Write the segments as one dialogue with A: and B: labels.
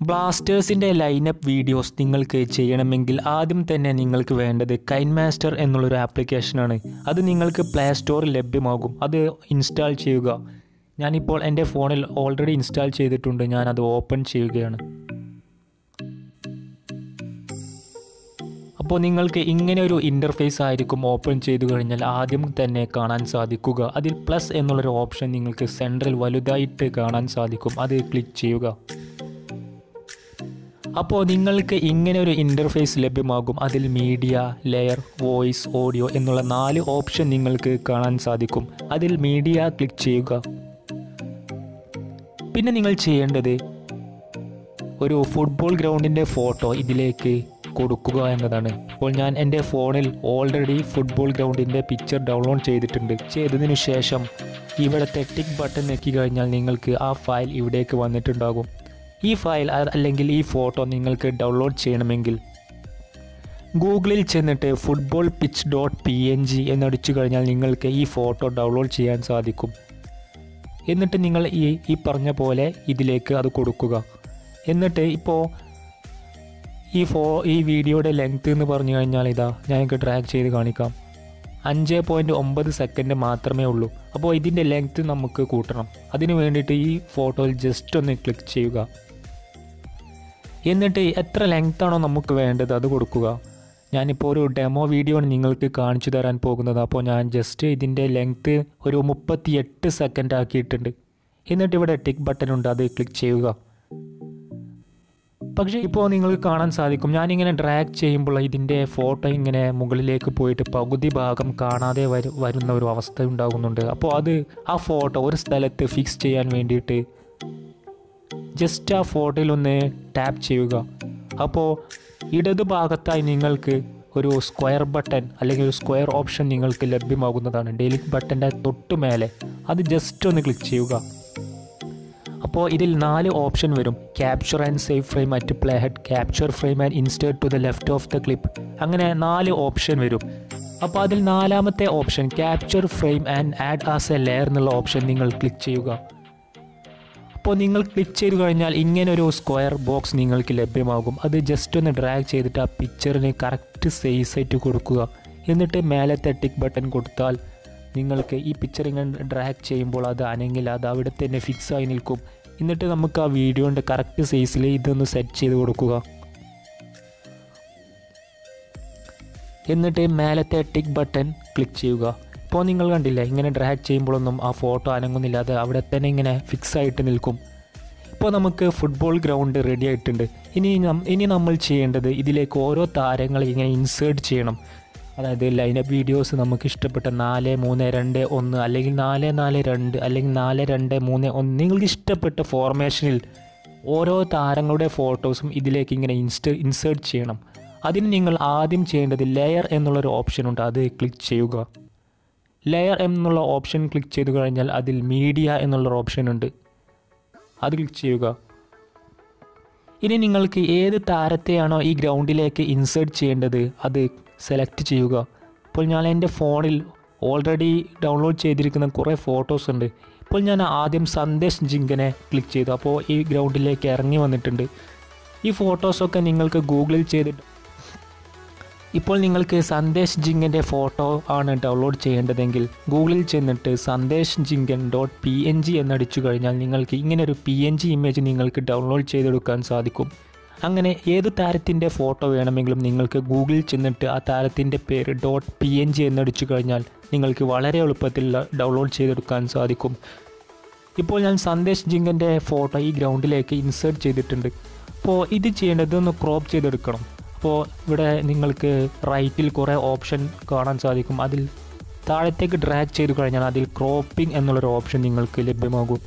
A: ബ്ലാസ്റ്റേഴ്സിൻ്റെ lineup videos നിങ്ങൾക്ക് ചെയ്യണമെങ്കിൽ ആദ്യം തന്നെ നിങ്ങൾക്ക് വേണ്ടത് കൈൻ മാസ്റ്റർ എന്നുള്ളൊരു ആപ്ലിക്കേഷനാണ് അത് നിങ്ങൾക്ക് പ്ലേ സ്റ്റോറിൽ ലഭ്യമാകും അത് ഇൻസ്റ്റാൾ ചെയ്യുക ഞാനിപ്പോൾ എൻ്റെ ഫോണിൽ ഓൾറെഡി ഇൻസ്റ്റാൾ ചെയ്തിട്ടുണ്ട് ഞാനത് ഓപ്പൺ ചെയ്യുകയാണ് അപ്പോൾ നിങ്ങൾക്ക് ഇങ്ങനെ ഒരു ഇൻ്റർഫേസ് ആയിരിക്കും ഓപ്പൺ ചെയ്തു കഴിഞ്ഞാൽ ആദ്യം തന്നെ കാണാൻ സാധിക്കുക അതിൽ പ്ലസ് എന്നുള്ളൊരു ഓപ്ഷൻ നിങ്ങൾക്ക് സെൻട്രൽ വലുതായിട്ട് കാണാൻ സാധിക്കും അത് ക്ലിക്ക് ചെയ്യുക അപ്പോൾ നിങ്ങൾക്ക് ഇങ്ങനെ ഒരു ഇൻ്റർഫേസ് ലഭ്യമാകും അതിൽ മീഡിയ ലെയർ വോയിസ് ഓഡിയോ എന്നുള്ള നാല് ഓപ്ഷൻ നിങ്ങൾക്ക് കാണാൻ സാധിക്കും അതിൽ മീഡിയ ക്ലിക്ക് ചെയ്യുക പിന്നെ നിങ്ങൾ ചെയ്യേണ്ടത് ഒരു ഫുട്ബോൾ ഗ്രൗണ്ടിൻ്റെ ഫോട്ടോ ഇതിലേക്ക് കൊടുക്കുക എന്നതാണ് അപ്പോൾ ഞാൻ എൻ്റെ ഫോണിൽ ഓൾറെഡി ഫുട്ബോൾ ഗ്രൗണ്ടിൻ്റെ പിക്ചർ ഡൗൺലോഡ് ചെയ്തിട്ടുണ്ട് ചെയ്തതിനു ശേഷം ഇവിടുത്തെ ടിക്ക് ബട്ടൺ ഞെക്കി കഴിഞ്ഞാൽ നിങ്ങൾക്ക് ആ ഫയൽ ഇവിടേക്ക് വന്നിട്ടുണ്ടാകും ഈ ഫയൽ അല്ലെങ്കിൽ ഈ ഫോട്ടോ നിങ്ങൾക്ക് ഡൗൺലോഡ് ചെയ്യണമെങ്കിൽ ഗൂഗിളിൽ ചെന്നിട്ട് football pitch dot P N G എന്നടിച്ചു കഴിഞ്ഞാൽ നിങ്ങൾക്ക് ഈ ഫോട്ടോ ഡൗൺലോഡ് ചെയ്യാൻ സാധിക്കും എന്നിട്ട് നിങ്ങൾ ഈ ഈ പറഞ്ഞ പോലെ ഇതിലേക്ക് അത് കൊടുക്കുക എന്നിട്ട് ഇപ്പോൾ ഈ ഫോ ഈ വീഡിയോയുടെ ലെങ്ത് എന്ന് പറഞ്ഞു കഴിഞ്ഞാൽ ഇതാ ഞങ്ങൾക്ക് ഡ്രാഗ് ചെയ്ത് കാണിക്കാം അഞ്ച് പോയിൻറ്റ് ഒമ്പത് സെക്കൻഡ് മാത്രമേ ഉള്ളൂ അപ്പോൾ ഇതിൻ്റെ ലെങ്ത് നമുക്ക് കൂട്ടണം അതിന് വേണ്ടിയിട്ട് ഈ ഫോട്ടോയിൽ ജസ്റ്റ് ഒന്ന് ക്ലിക്ക് ചെയ്യുക എന്നിട്ട് എത്ര ലെങ്ത് ആണോ നമുക്ക് വേണ്ടത് അത് കൊടുക്കുക ഞാനിപ്പോൾ ഒരു ഡെമോ വീഡിയോ ആണ് നിങ്ങൾക്ക് കാണിച്ചു തരാൻ പോകുന്നത് അപ്പോൾ ഞാൻ ജസ്റ്റ് ഇതിൻ്റെ ലെങ്ത്ത് ഒരു മുപ്പത്തി എട്ട് സെക്കൻഡ് ആക്കിയിട്ടുണ്ട് എന്നിട്ട് ഇവിടെ ടിക്ക് ബട്ടൺ ഉണ്ട് അത് ക്ലിക്ക് ചെയ്യുക പക്ഷേ ഇപ്പോൾ നിങ്ങൾക്ക് കാണാൻ സാധിക്കും ഞാനിങ്ങനെ ഡ്രാഗ് ചെയ്യുമ്പോൾ ഇതിൻ്റെ ഫോട്ടോ ഇങ്ങനെ മുകളിലേക്ക് പോയിട്ട് പകുതി ഭാഗം കാണാതെ വരു വരുന്ന ഒരു അവസ്ഥ ഉണ്ടാകുന്നുണ്ട് അപ്പോൾ അത് ആ ഫോട്ടോ ഒരു സ്ഥലത്ത് ഫിക്സ് ചെയ്യാൻ വേണ്ടിയിട്ട് ജസ്റ്റ് ആ ഫോട്ടോയിൽ ഒന്ന് ടാപ്പ് ചെയ്യുക അപ്പോൾ ഇടതു ഭാഗത്തായി നിങ്ങൾക്ക് ഒരു സ്ക്വയർ ബട്ടൺ അല്ലെങ്കിൽ ഒരു സ്ക്വയർ ഓപ്ഷൻ നിങ്ങൾക്ക് ലഭ്യമാകുന്നതാണ് ഡെലിറ്റ് ബട്ടൻ്റെ തൊട്ട് മേലെ അത് ജസ്റ്റ് ഒന്ന് ക്ലിക്ക് ചെയ്യുക അപ്പോൾ ഇതിൽ നാല് ഓപ്ഷൻ വരും capture and save frame at playhead capture frame and insert to the left of the clip അങ്ങനെ നാല് ഓപ്ഷൻ വരും അപ്പോൾ അതിൽ നാലാമത്തെ option capture frame and add as a layer എന്നുള്ള ഓപ്ഷൻ നിങ്ങൾ ക്ലിക്ക് ചെയ്യുക അപ്പോൾ നിങ്ങൾ ക്ലിക്ക് ചെയ്ത് കഴിഞ്ഞാൽ ഇങ്ങനെ ഒരു സ്ക്വയർ ബോക്സ് നിങ്ങൾക്ക് ലഭ്യമാകും അത് ജസ്റ്റ് ഒന്ന് ഡ്രാഗ് ചെയ്തിട്ട് ആ പിക്ചറിന് കറക്റ്റ് സൈസ് ആയിട്ട് കൊടുക്കുക എന്നിട്ട് മേലത്തെ ടിക്ക് ബട്ടൺ കൊടുത്താൽ നിങ്ങൾക്ക് ഈ പിക്ചർ ഇങ്ങനെ ഡ്രാഗ് ചെയ്യുമ്പോൾ അത് അനങ്ങില്ല അത് അവിടെ തന്നെ ഫിക്സ് ആയി നിൽക്കും എന്നിട്ട് നമുക്ക് ആ വീഡിയോൻ്റെ കറക്റ്റ് സൈസിൽ ഇതൊന്ന് സെറ്റ് ചെയ്ത് കൊടുക്കുക എന്നിട്ട് മേലത്തെ ടിക്ക് ബട്ടൺ ക്ലിക്ക് ചെയ്യുക ഇപ്പോൾ നിങ്ങൾ കണ്ടില്ലേ ഇങ്ങനെ ഡ്രാഗ് ചെയ്യുമ്പോഴൊന്നും ആ ഫോട്ടോ അനങ്ങുന്നില്ല അത് അവിടെ തന്നെ ഇങ്ങനെ ഫിക്സ് ആയിട്ട് നിൽക്കും ഇപ്പോൾ നമുക്ക് ഫുട്ബോൾ ഗ്രൗണ്ട് റെഡി ആയിട്ടുണ്ട് ഇനി നം- ഇനി നമ്മൾ ചെയ്യേണ്ടത് ഇതിലേക്ക് ഓരോ താരങ്ങളെ ഇങ്ങനെ ഇൻസേർട്ട് ചെയ്യണം അതായത് ലൈനപ്പ് വീഡിയോസ് നമുക്ക് ഇഷ്ടപ്പെട്ട നാല് മൂന്ന് രണ്ട് ഒന്ന് അല്ലെങ്കിൽ നാല് നാല് രണ്ട് അല്ലെങ്കിൽ നാല് രണ്ട് മൂന്ന് ഒന്ന് നിങ്ങൾക്ക് ഇഷ്ടപ്പെട്ട ഫോർമേഷനിൽ ഓരോ താരങ്ങളുടെ ഫോട്ടോസും ഇതിലേക്ക് ഇങ്ങനെ ഇൻസ്റ്റ ഇൻസേർട്ട് ചെയ്യണം അതിന് നിങ്ങൾ ആദ്യം ചെയ്യേണ്ടത് ലെയർ എന്നുള്ളൊരു ഓപ്ഷൻ ഉണ്ട് അത് ക്ലിക്ക് ചെയ്യുക ലെയർ എന്നുള്ള ഓപ്ഷൻ ക്ലിക്ക് ചെയ്ത് കഴിഞ്ഞാൽ അതിൽ മീഡിയ എന്നുള്ളൊരു ഓപ്ഷൻ ഉണ്ട് അത് ക്ലിക്ക് ചെയ്യുക ഇനി നിങ്ങൾക്ക് ഏത് താരത്തെയാണോ ഈ ഗ്രൗണ്ടിലേക്ക് ഇൻസേർട്ട് ചെയ്യേണ്ടത് അത് സെലക്ട് ചെയ്യുക ഇപ്പോൾ ഞാൻ എൻ്റെ ഫോണിൽ ഓൾറെഡി ഡൗൺലോഡ് ചെയ്തിരിക്കുന്ന കുറേ ഫോട്ടോസ് ഉണ്ട് ഇപ്പോൾ ഞാൻ ആദ്യം സന്ദേശ് ജിങ്കനെ ക്ലിക്ക് ചെയ്തു അപ്പോൾ ഈ ഗ്രൗണ്ടിലേക്ക് ഇറങ്ങി വന്നിട്ടുണ്ട് ഈ ഫോട്ടോസൊക്കെ നിങ്ങൾക്ക് ഗൂഗിളിൽ ചെയ്തിട്ട് ഇപ്പോൾ നിങ്ങൾക്ക് സന്ദേശ് ജിങ്കൻ്റെ ഫോട്ടോ ആണ് ഡൗൺലോഡ് ചെയ്യേണ്ടതെങ്കിൽ ഗൂഗിളിൽ ചെന്നിട്ട് Sandesh Jhingan dot P N G എന്നടിച്ചു കഴിഞ്ഞാൽ നിങ്ങൾക്ക് ഇങ്ങനെ ഒരു പി എൻ ജി ഇമേജ് നിങ്ങൾക്ക് ഡൗൺലോഡ് ചെയ്തെടുക്കാൻ സാധിക്കും അങ്ങനെ ഏത് താരത്തിൻ്റെ ഫോട്ടോ വേണമെങ്കിലും നിങ്ങൾക്ക് ഗൂഗിളിൽ ചെന്നിട്ട് ആ താരത്തിൻ്റെ പേര് ഡോട്ട് പി എൻ ജി എന്നടിച്ചു കഴിഞ്ഞാൽ നിങ്ങൾക്ക് വളരെ എളുപ്പത്തിൽ ഡൗൺലോഡ് ചെയ്തെടുക്കാൻ സാധിക്കും ഇപ്പോൾ ഞാൻ സന്ദേശ് ജിങ്കൻ്റെ ഫോട്ടോ ഈ ഗ്രൗണ്ടിലേക്ക് ഇൻസേർട്ട് ചെയ്തിട്ടുണ്ട് അപ്പോൾ ഇത് ചെയ്യേണ്ടത് ഒന്ന് ക്രോപ്പ് ചെയ്തെടുക്കണം അപ്പോൾ ഇവിടെ നിങ്ങൾക്ക് റൈറ്റിൽ കുറേ ഓപ്ഷൻ കാണാൻ സാധിക്കും അതിൽ താഴത്തേക്ക് ഡ്രാഗ് ചെയ്ത് കഴിഞ്ഞാൽ അതിൽ ക്രോപ്പിംഗ് എന്നുള്ളൊരു ഓപ്ഷൻ നിങ്ങൾക്ക് ലഭ്യമാകും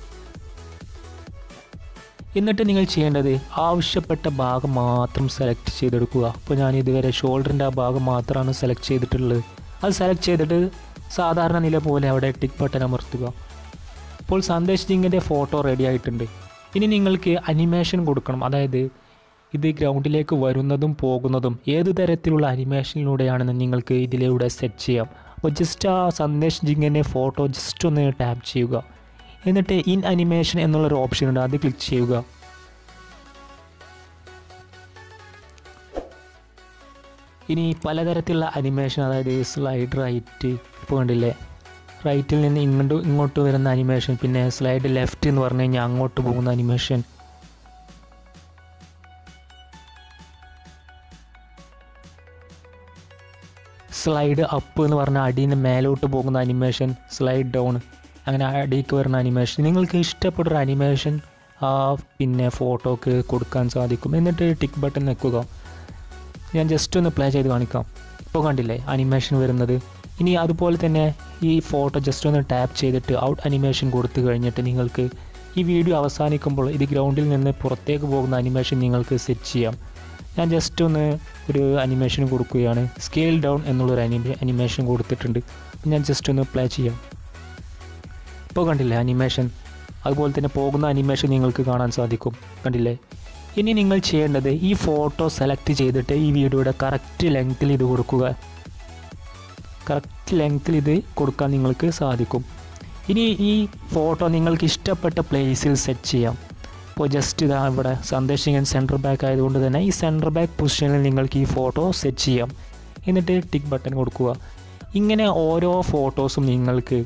A: എന്നിട്ട് നിങ്ങൾ ചെയ്യേണ്ടത് ആവശ്യപ്പെട്ട ഭാഗം മാത്രം സെലക്ട് ചെയ്തെടുക്കുക അപ്പോൾ ഞാൻ ഇതുവരെ ഷോൾഡറിൻ്റെ ആ ഭാഗം മാത്രമാണ് സെലക്ട് ചെയ്തിട്ടുള്ളത് അത് സെലക്ട് ചെയ്തിട്ട് സാധാരണ നില പോലെ അവിടെ ടിക്ക് ബട്ടൺ അമർത്തുക ഇപ്പോൾ സന്ദേശ് ജിങ്ങിൻ്റെ ഫോട്ടോ റെഡി ആയിട്ടുണ്ട് ഇനി നിങ്ങൾക്ക് അനിമേഷൻ കൊടുക്കണം അതായത് ഇത് ഗ്രൗണ്ടിലേക്ക് വരുന്നതും പോകുന്നതും ഏത് തരത്തിലുള്ള അനിമേഷനിലൂടെയാണെന്ന് നിങ്ങൾക്ക് ഇതിലൂടെ സെറ്റ് ചെയ്യാം അപ്പോൾ ജസ്റ്റ് ആ സന്ദേശ് ജിങ്ങിൻ്റെ ഫോട്ടോ ജസ്റ്റ് ഒന്ന് ടാപ്പ് ചെയ്യുക എന്നിട്ട് ഇൻ അനിമേഷൻ എന്നുള്ളൊരു ഓപ്ഷൻ ഉണ്ട് അത് ക്ലിക്ക് ചെയ്യുക ഇനി പലതരത്തിലുള്ള അനിമേഷൻ അതായത് സ്ലൈഡ് റൈറ്റ് ഇപ്പോൾ കണ്ടില്ലേ റൈറ്റിൽ നിന്ന് ഇങ്ങോട്ട് ഇങ്ങോട്ട് വരുന്ന അനിമേഷൻ പിന്നെ സ്ലൈഡ് ലെഫ്റ്റ് എന്ന് പറഞ്ഞു കഴിഞ്ഞാൽ അങ്ങോട്ട് പോകുന്ന അനിമേഷൻ സ്ലൈഡ് അപ്പ് എന്ന് പറഞ്ഞാൽ അടിയിൽ നിന്ന് മേലോട്ട് പോകുന്ന അനിമേഷൻ സ്ലൈഡ് ഡൗൺ അങ്ങനെ അടിയിലേക്ക് വരുന്ന അനിമേഷൻ നിങ്ങൾക്ക് ഇഷ്ടപ്പെട്ടൊരു അനിമേഷൻ ആ പിന്നെ ഫോട്ടോക്ക് കൊടുക്കാൻ സാധിക്കും എന്നിട്ട് ടിക്ക് ബട്ടൺ വെക്കുക ഞാൻ ജസ്റ്റ് ഒന്ന് പ്ലേ ചെയ്ത് കാണിക്കാം ഇപ്പോൾ കണ്ടില്ലേ അനിമേഷൻ വരുന്നത് ഇനി അതുപോലെ തന്നെ ഈ ഫോട്ടോ ജസ്റ്റ് ഒന്ന് ടാപ്പ് ചെയ്തിട്ട് ഔട്ട് അനിമേഷൻ കൊടുത്തു കഴിഞ്ഞിട്ട് നിങ്ങൾക്ക് ഈ വീഡിയോ അവസാനിക്കുമ്പോൾ ഇത് ഗ്രൗണ്ടിൽ നിന്ന് പുറത്തേക്ക് പോകുന്ന അനിമേഷൻ നിങ്ങൾക്ക് സെറ്റ് ചെയ്യാം ഞാൻ ജസ്റ്റ് ഒന്ന് ഒരു അനിമേഷൻ കൊടുക്കുകയാണ് സ്കെയിൽ ഡൗൺ എന്നുള്ളൊരു അനിമേ അനിമേഷൻ കൊടുത്തിട്ടുണ്ട് ഞാൻ ജസ്റ്റ് ഒന്ന് പ്ലേ ചെയ്യാം ഇപ്പോൾ കണ്ടില്ലേ അനിമേഷൻ അതുപോലെ തന്നെ പോകുന്ന അനിമേഷൻ നിങ്ങൾക്ക് കാണാൻ സാധിക്കും കണ്ടില്ലേ ഇനി നിങ്ങൾ ചെയ്യേണ്ടത് ഈ ഫോട്ടോ സെലക്ട് ചെയ്തിട്ട് ഈ വീഡിയോയുടെ കറക്റ്റ് ലെങ്ത്തിൽ ഇത് കൊടുക്കുക കറക്റ്റ് ലെങ്ത്തിൽ ഇത് കൊടുക്കാൻ നിങ്ങൾക്ക് സാധിക്കും ഇനി ഈ ഫോട്ടോ നിങ്ങൾക്ക് ഇഷ്ടപ്പെട്ട പ്ലേസിൽ സെറ്റ് ചെയ്യാം ഇപ്പോൾ ജസ്റ്റ് ഇതാ ഇവിടെ സന്ദേശിക്കാൻ സെൻറ്റർ ബാക്ക് ആയതുകൊണ്ട് തന്നെ ഈ സെൻറ്റർ ബാക്ക് പൊസിഷനിൽ നിങ്ങൾക്ക് ഈ ഫോട്ടോ സെറ്റ് ചെയ്യാം എന്നിട്ട് ടിക്ക് ബട്ടൺ കൊടുക്കുക ഇങ്ങനെ ഓരോ ഫോട്ടോസും നിങ്ങൾക്ക്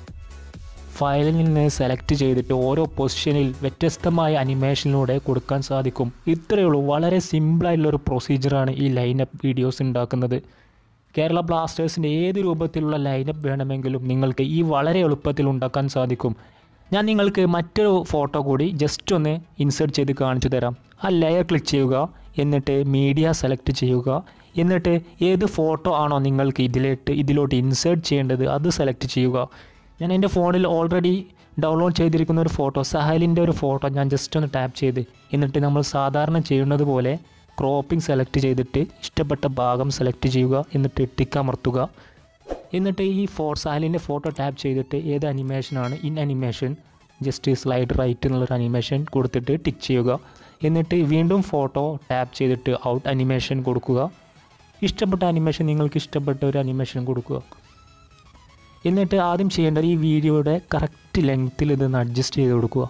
A: ഫയലിൽ നിന്ന് സെലക്ട് ചെയ്തിട്ട് ഓരോ പൊസിഷനിൽ വ്യത്യസ്തമായ അനിമേഷനിലൂടെ കൊടുക്കാൻ സാധിക്കും ഇത്രയേ ഉള്ളൂ വളരെ സിമ്പിളായിട്ടുള്ളൊരു പ്രൊസീജിയറാണ് ഈ ലൈനപ്പ് വീഡിയോസ് ഉണ്ടാക്കുന്നത് കേരള ബ്ലാസ്റ്റേഴ്സിൻ്റെ ഏത് രൂപത്തിലുള്ള ലൈനപ്പ് വേണമെങ്കിലും നിങ്ങൾക്ക് ഈ വളരെ എളുപ്പത്തിൽ ഉണ്ടാക്കാൻ സാധിക്കും ഞാൻ നിങ്ങൾക്ക് മറ്റൊരു ഫോട്ടോ കൂടി ജസ്റ്റ് ഒന്ന് ഇൻസേർട്ട് ചെയ്ത് കാണിച്ചു തരാം ആ ലെയർ ക്ലിക്ക് ചെയ്യുക എന്നിട്ട് മീഡിയ സെലക്ട് ചെയ്യുക എന്നിട്ട് ഏത് ഫോട്ടോ ആണോ നിങ്ങൾക്ക് ഇതിലോട്ട് ഇതിലോട്ട് ഇൻസേർട്ട് ചെയ്യേണ്ടത് അത് സെലക്ട് ചെയ്യുക ഞാൻ എൻ്റെ ഫോണിൽ ഓൾറെഡി ഡൗൺലോഡ് ചെയ്തിരിക്കുന്ന ഒരു ഫോട്ടോ സഹലിൻ്റെ ഒരു ഫോട്ടോ ഞാൻ ജസ്റ്റ് ഒന്ന് ടാപ്പ് ചെയ്ത് എന്നിട്ട് നമ്മൾ സാധാരണ ചെയ്യുന്നത് പോലെ ക്രോപ്പിംഗ് സെലക്ട് ചെയ്തിട്ട് ഇഷ്ടപ്പെട്ട ഭാഗം സെലക്ട് ചെയ്യുക എന്നിട്ട് ടിക്ക് അമർത്തുക എന്നിട്ട് ഈ ഫോർ സഹലിൻ്റെ ഫോട്ടോ ടാപ്പ് ചെയ്തിട്ട് ഏത് അനിമേഷനാണ് in animation just slide right എന്നുള്ളൊരു അനിമേഷൻ കൊടുത്തിട്ട് ടിക്ക് ചെയ്യുക എന്നിട്ട് വീണ്ടും ഫോട്ടോ ടാപ്പ് ചെയ്തിട്ട് ഔട്ട് അനിമേഷൻ കൊടുക്കുക ഇഷ്ടപ്പെട്ട അനിമേഷൻ നിങ്ങൾക്ക് ഇഷ്ടപ്പെട്ട ഒരു അനിമേഷൻ കൊടുക്കുക എന്നിട്ട് ആദ്യം ചെയ്യേണ്ടത് ഈ വീഡിയോയുടെ കറക്റ്റ് ലെങ്ത്തിൽ ഇതൊന്ന് അഡ്ജസ്റ്റ് ചെയ്ത് കൊടുക്കുക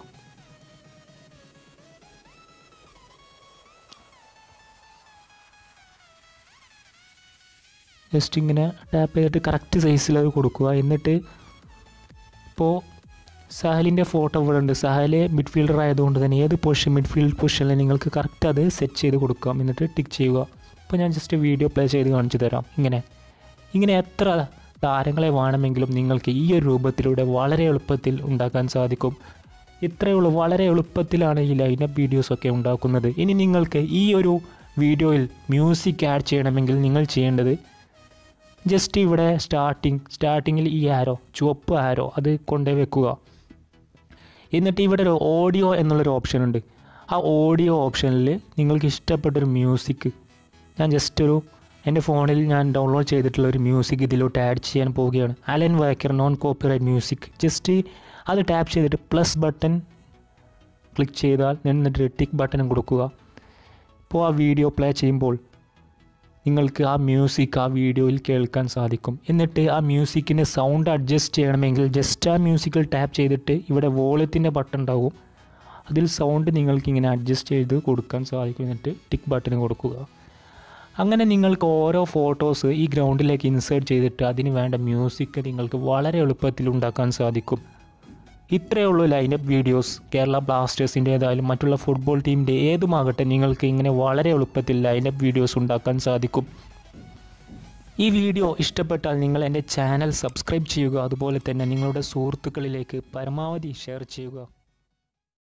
A: ജസ്റ്റ് ഇങ്ങനെ ടാപ്പ് ചെയ്തിട്ട് കറക്റ്റ് സൈസിൽ അത് കൊടുക്കുക എന്നിട്ട് ഇപ്പോൾ സഹലിൻ്റെ ഫോട്ടോ ഇവിടെ ഉണ്ട് സഹല് മിഡ്ഫീൽഡർ ആയതുകൊണ്ട് തന്നെ ഏത് പൊസിഷൻ മിഡ്ഫീൽഡ് പൊസിഷനിൽ നിങ്ങൾക്ക് കറക്റ്റ് അത് സെറ്റ് ചെയ്ത് കൊടുക്കാം എന്നിട്ട് ടിക്ക് ചെയ്യുക ഇപ്പോൾ ഞാൻ ജസ്റ്റ് വീഡിയോ പ്ലേ ചെയ്ത് കാണിച്ചു തരാം ഇങ്ങനെ ഇങ്ങനെ എത്ര താരങ്ങളെ വേണമെങ്കിലും നിങ്ങൾക്ക് ഈ ഒരു രൂപത്തിലൂടെ വളരെ എളുപ്പത്തിൽ ഉണ്ടാക്കാൻ സാധിക്കും ഇത്രയേ ഉള്ളൂ വളരെ എളുപ്പത്തിലാണ് ഈ ലൈനപ്പ് വീഡിയോസൊക്കെ ഉണ്ടാക്കുന്നത് ഇനി നിങ്ങൾക്ക് ഈ ഒരു വീഡിയോയിൽ മ്യൂസിക് ആഡ് ചെയ്യണമെങ്കിൽ നിങ്ങൾ ചെയ്യേണ്ടത് ജസ്റ്റ് ഇവിടെ സ്റ്റാർട്ടിങ് സ്റ്റാർട്ടിങ്ങിൽ ഈ ആരോ ചുവപ്പ് ആരോ അത് കൊണ്ടേ വെക്കുക എന്നിട്ട് ഇവിടെ ഒരു ഓഡിയോ എന്നുള്ളൊരു ഓപ്ഷൻ ഉണ്ട് ആ ഓഡിയോ ഓപ്ഷനിൽ നിങ്ങൾക്ക് ഇഷ്ടപ്പെട്ടൊരു മ്യൂസിക് ഞാൻ ജസ്റ്റ് ഒരു എൻ്റെ ഫോണിൽ ഞാൻ ഡൗൺലോഡ് ചെയ്തിട്ടുള്ള ഒരു മ്യൂസിക് ഇതിലോട്ട് ആഡ് ചെയ്യാൻ പോവുകയാണ് Alan Walker non copyright music just അത് ടാപ്പ് ചെയ്തിട്ട് പ്ലസ് ബട്ടൺ ക്ലിക്ക് ചെയ്താൽ എന്നിട്ട് ടിക്ക് ബട്ടൺ കൊടുക്കുക ഇപ്പോൾ ആ വീഡിയോ പ്ലേ ചെയ്യുമ്പോൾ നിങ്ങൾക്ക് ആ മ്യൂസിക് ആ വീഡിയോയിൽ കേൾക്കാൻ സാധിക്കും എന്നിട്ട് ആ മ്യൂസിക്കിൻ്റെ സൗണ്ട് അഡ്ജസ്റ്റ് ചെയ്യണമെങ്കിൽ ജസ്റ്റ് ആ മ്യൂസിക്കിൽ ടാപ്പ് ചെയ്തിട്ട് ഇവിടെ വോളത്തിൻ്റെ ബട്ടൺ ഉണ്ടാവും അതിൽ സൗണ്ട് നിങ്ങൾക്ക് ഇങ്ങനെ അഡ്ജസ്റ്റ് ചെയ്ത് കൊടുക്കാൻ സാധിക്കും എന്നിട്ട് ടിക്ക് ബട്ടൺ കൊടുക്കുക അങ്ങനെ നിങ്ങൾക്ക് ഓരോ ഫോട്ടോസ് ഈ ഗ്രൗണ്ടിലേക്ക് ഇൻസേർട്ട് ചെയ്തിട്ട് അതിന് വേണ്ട മ്യൂസിക് നിങ്ങൾക്ക് വളരെ എളുപ്പത്തിൽ ഉണ്ടാക്കാൻ സാധിക്കും ഇത്രയേ ഉള്ളൂ ലൈനപ്പ് വീഡിയോസ് കേരള ബ്ലാസ്റ്റേഴ്സിൻ്റേതായാലും മറ്റുള്ള ഫുട്ബോൾ ടീമിൻ്റെ ഏതുമാകട്ടെ നിങ്ങൾക്ക് ഇങ്ങനെ വളരെ എളുപ്പത്തിൽ ലൈനപ്പ് വീഡിയോസ് ഉണ്ടാക്കാൻ സാധിക്കും ഈ വീഡിയോ ഇഷ്ടപ്പെട്ടാൽ നിങ്ങൾ എൻ്റെ ചാനൽ സബ്സ്ക്രൈബ് ചെയ്യുക അതുപോലെ തന്നെ നിങ്ങളുടെ സുഹൃത്തുക്കളിലേക്ക് പരമാവധി ഷെയർ ചെയ്യുക